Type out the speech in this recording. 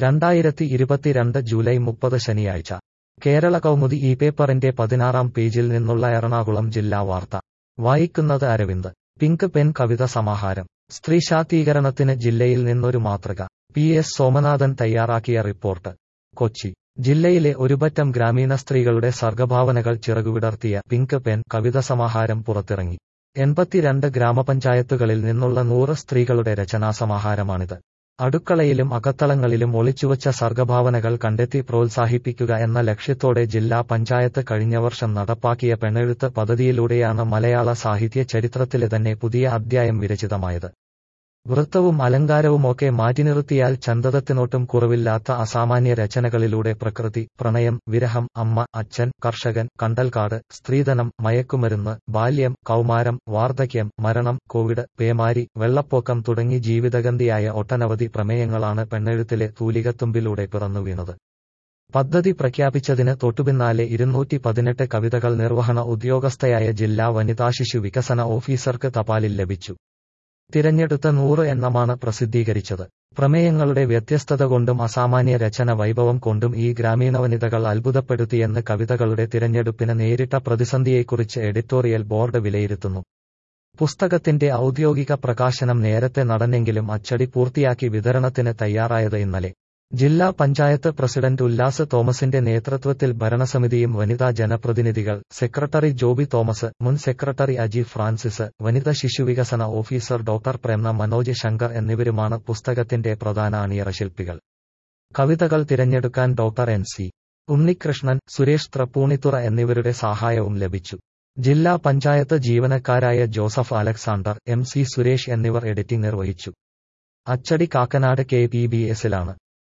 രണ്ടായിരത്തി ഇരുപത്തിരണ്ട് ജൂലൈ മുപ്പത് ശനിയാഴ്ച കേരള കൗമുദി ഈ പേപ്പറിന്റെ പതിനാറാം പേജിൽ നിന്നുള്ള എറണാകുളം ജില്ലാ വാർത്ത വായിക്കുന്നത് അരവിന്ദ് പിങ്ക് പെൻ കവിത സമാഹാരം സ്ത്രീ ശാക്തീകരണത്തിന് ജില്ലയിൽ നിന്നൊരു മാതൃക പി എസ് സോമനാഥൻ തയ്യാറാക്കിയ റിപ്പോർട്ട് കൊച്ചി ജില്ലയിലെ ഒരുപറ്റം ഗ്രാമീണ സ്ത്രീകളുടെ സർഗഭാവനകൾ ചിറകുവിടർത്തിയ പിങ്ക് പെൻ കവിത സമാഹാരം പുറത്തിറങ്ങി എൺപത്തിരണ്ട് ഗ്രാമപഞ്ചായത്തുകളിൽ നിന്നുള്ള നൂറ് സ്ത്രീകളുടെ രചനാസമാഹാരമാണിത് അടുക്കളയിലും അകത്തളങ്ങളിലും ഒളിച്ചുവച്ച സർഗഭാവനകൾ കണ്ടെത്തി പ്രോത്സാഹിപ്പിക്കുക എന്ന ലക്ഷ്യത്തോടെ ജില്ലാ പഞ്ചായത്ത് കഴിഞ്ഞ വർഷം നടപ്പാക്കിയ പെണ്ണെഴുത്ത് പദ്ധതിയിലൂടെയാണ് മലയാള സാഹിത്യ ചരിത്രത്തിലെ തന്നെ പുതിയ അധ്യായം വിരചിതമായത് വൃത്തവും അലങ്കാരവുമൊക്കെ മാറ്റിനിർത്തിയാൽ ചന്തതത്തിനൊട്ടും കുറവില്ലാത്ത അസാമാന്യ രചനകളിലൂടെ പ്രകൃതി പ്രണയം വിരഹം അമ്മ അച്ഛൻ കർഷകൻ കണ്ടൽക്കാട് സ്ത്രീധനം മയക്കുമരുന്ന് ബാല്യം കൗമാരം വാർദ്ധക്യം മരണം കോവിഡ് പേമാരി വെള്ളപ്പൊക്കം തുടങ്ങി ജീവിതഗന്ധിയായ ഒട്ടനവധി പ്രമേയങ്ങളാണ് പെണ്ണെഴുത്തിലെ തൂലികത്തുമ്പിലൂടെ പിറന്നുവീണത് പദ്ധതി പ്രഖ്യാപിച്ചതിന് തൊട്ടുപിന്നാലെ ഇരുന്നൂറ്റി പതിനെട്ട് കവിതകൾ നിർവഹണ ഉദ്യോഗസ്ഥയായ ജില്ലാ വനിതാശിശു വികസന ഓഫീസർക്ക് തപാലിൽ ലഭിച്ചു തിരഞ്ഞെടുത്ത നൂറ് എണ്ണമാണ് പ്രസിദ്ധീകരിച്ചത് പ്രമേയങ്ങളുടെ വ്യത്യസ്തത കൊണ്ടും അസാമാന്യ രചന വൈഭവം കൊണ്ടും ഈ ഗ്രാമീണ വനിതകൾ അത്ഭുതപ്പെടുത്തിയെന്ന് കവിതകളുടെ തിരഞ്ഞെടുപ്പിന് നേരിട്ട പ്രതിസന്ധിയെക്കുറിച്ച് എഡിറ്റോറിയൽ ബോർഡ് വിലയിരുത്തുന്നു പുസ്തകത്തിന്റെ ഔദ്യോഗിക പ്രകാശനം നേരത്തെ നടന്നെങ്കിലും അച്ചടി പൂർത്തിയാക്കി വിതരണത്തിന് തയ്യാറായത് ഇന്നലെ ജില്ലാ പഞ്ചായത്ത് പ്രസിഡന്റ് ഉല്ലാസ് തോമസിന്റെ നേതൃത്വത്തിൽ ഭരണസമിതിയും വനിതാ ജനപ്രതിനിധികൾ സെക്രട്ടറി ജോബി തോമസ് മുൻ സെക്രട്ടറി അജി ഫ്രാൻസിസ് വനിതാ ശിശുവികസന ഓഫീസർ ഡോക്ടർ പ്രേംന മനോജ് ശങ്കർ എന്നിവരുമാണ് പുസ്തകത്തിന്റെ പ്രധാന അണിയറ ശില്പികൾ കവിതകൾ തിരഞ്ഞെടുക്കാൻ doctor N C Unnikrishnan Suresh Thrippunithura എന്നിവരുടെ സഹായവും ലഭിച്ചു ജില്ലാ പഞ്ചായത്ത് ജീവനക്കാരായ ജോസഫ് അലക്സാണ്ടർ എം സി സുരേഷ് എന്നിവർ എഡിറ്റിംഗ് നിർവഹിച്ചു അച്ചടി കാക്കനാട് കെ പി ബി എസിലാണ്